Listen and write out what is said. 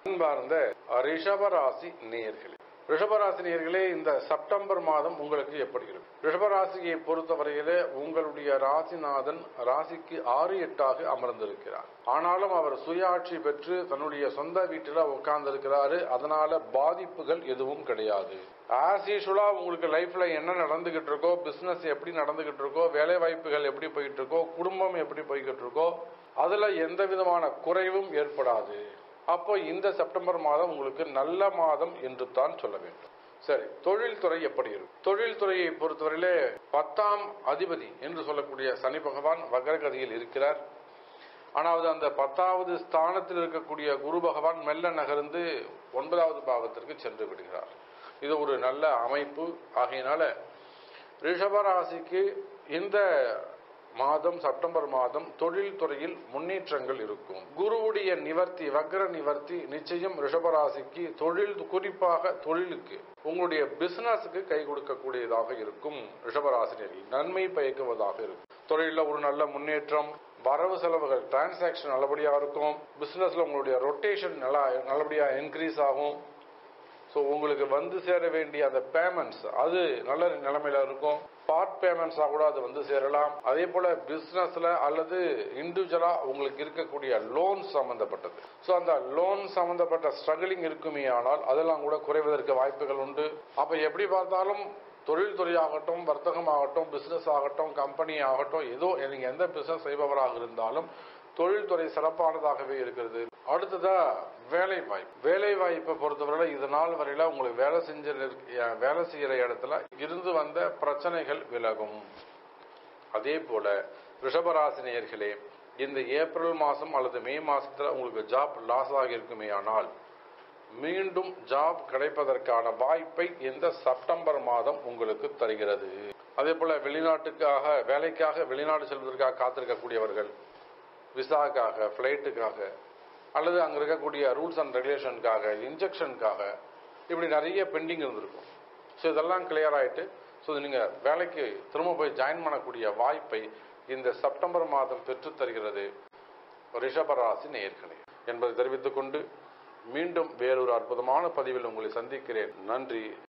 அன்பார்ந்த ரிஷபராசி நேயர்களே ரிஷபராசி நேயர்களே இந்த செப்டம்பர் மாதம் உங்களுக்கு எப்படி இருக்கும் ரிஷபராசியை பொறுத்தவரையிலே உங்களுடைய ராசிநாதன் ராசிக்கு ஆறு எட்டாக அமர்ந்திருக்கிறார் ஆனாலும் அவர் சுயாட்சி பெற்று தன்னுடைய சொந்த வீட்டில் உட்கார்ந்திருக்கிறாரு அதனால பாதிப்புகள் எதுவும் கிடையாது ஆஸ் யூஷுவலா உங்களுக்கு லைஃப்ல என்ன நடந்துகிட்டு இருக்கோ பிசினஸ் எப்படி நடந்துகிட்டு இருக்கோ வேலை வாய்ப்புகள் எப்படி போயிட்டு இருக்கோ குடும்பம் எப்படி போய்கிட்டு இருக்கோ அதுல எந்த விதமான குறைவும் ஏற்படாது அப்போ இந்த செப்டம்பர் மாதம் உங்களுக்கு நல்ல மாதம் என்று தான் சொல்ல வேண்டும் சரி தொழில்துறை எப்படி இருக்கும் தொழில்துறையை பொறுத்தவரையிலே பத்தாம் அதிபதி என்று சொல்லக்கூடிய சனி பகவான் வக்ரகதியில் இருக்கிறார் ஆனால் அந்த பத்தாவது ஸ்தானத்தில் இருக்கக்கூடிய குரு பகவான் மெல்ல நகர்ந்து ஒன்பதாவது பாவத்திற்கு சென்று விடுகிறார் இது ஒரு நல்ல அமைப்பு ஆகையினால ரிஷபராசிக்கு இந்த மாதம் செப்டம்பர் மாதம் தொழில் துறையில் முன்னேற்றங்கள் இருக்கும் குருவுடைய நிவர்த்தி வக்ர நிவர்த்தி நிச்சயம் ரிஷபராசிக்கு தொழில் குறிப்பாக தொழிலுக்கு உங்களுடைய பிசினஸுக்கு கை கொடுக்கக்கூடியதாக இருக்கும் ரிஷபராசினியர்கள் நன்மை பயக்குவதாக இருக்கும் தொழிலில் ஒரு நல்ல முன்னேற்றம் வரவு செலவுகள் டிரான்சாக்ஷன் நல்லபடியா இருக்கும் பிசினஸ்ல உங்களுடைய ரொட்டேஷன் நல்லா நல்லபடியா இன்க்ரீஸ் ஆகும் ஸோ உங்களுக்கு வந்து சேர வேண்டிய அந்த பேமெண்ட்ஸ் அது நல்ல நிலைமையில இருக்கும் பார்ட் பேமெண்ட்ஸாக கூட அது வந்து சேரலாம் அதே போல பிஸ்னஸ்ல அல்லது இண்டிவிஜுவலா உங்களுக்கு இருக்கக்கூடிய லோன் சம்பந்தப்பட்டது ஸோ அந்த லோன் சம்பந்தப்பட்ட ஸ்ட்ரகிளிங் இருக்குமே ஆனால் அதெல்லாம் கூட குறைவதற்கு வாய்ப்புகள் உண்டு அப்ப எப்படி பார்த்தாலும் தொழில்துறை ஆகட்டும் வர்த்தகம் ஆகட்டும் பிசினஸ் ஆகட்டும் கம்பெனி ஆகட்டும் ஏதோ நீங்க எந்த பிசினஸ் செய்பவராக இருந்தாலும் தொழில்துறை சிறப்பானதாகவே இருக்கிறது அடுத்ததா வேலை வாய்ப்பு வேலை வாய்ப்பை பொறுத்தவரை இது நாள் வரையில உங்களுக்கு வேலை செஞ்ச வேலை செய்யற இடத்துல இருந்து வந்த பிரச்சனைகள் விலகும் அதே போல ரிஷபராசினியர்களே இந்த ஏப்ரல் மாசம் அல்லது மே மாசத்துல உங்களுக்கு ஜாப் லாஸ் ஆகியிருக்குமே ஆனால் மீண்டும் ஜாப் கிடைப்பதற்கான வாய்ப்பை இந்த செப்டம்பர் மாதம் உங்களுக்கு தருகிறது அதே போல வெளிநாட்டுக்காக வேலைக்காக வெளிநாடு செல்வதற்காக காத்திருக்கக்கூடியவர்கள் விசாக்காக ஃப்ளைட்டுக்காக அல்லது அங்கே இருக்கக்கூடிய ரூல்ஸ் அண்ட் ரெகுலேஷனுக்காக இன்ஜெக்ஷனுக்காக இப்படி நிறைய பெண்டிங் இருந்திருக்கும் ஸோ இதெல்லாம் கிளியர் ஆகிட்டு ஸோ நீங்கள் வேலைக்கு திரும்ப போய் ஜாயின் பண்ணக்கூடிய வாய்ப்பை இந்த செப்டம்பர் மாதம் பெற்றுத் தருகிறது ரிஷபராசி நேயர்களே என்பதை தெரிவித்துக் கொண்டு மீண்டும் வேறொரு அற்புதமான பதிவில் உங்களை சந்திக்கிறேன் நன்றி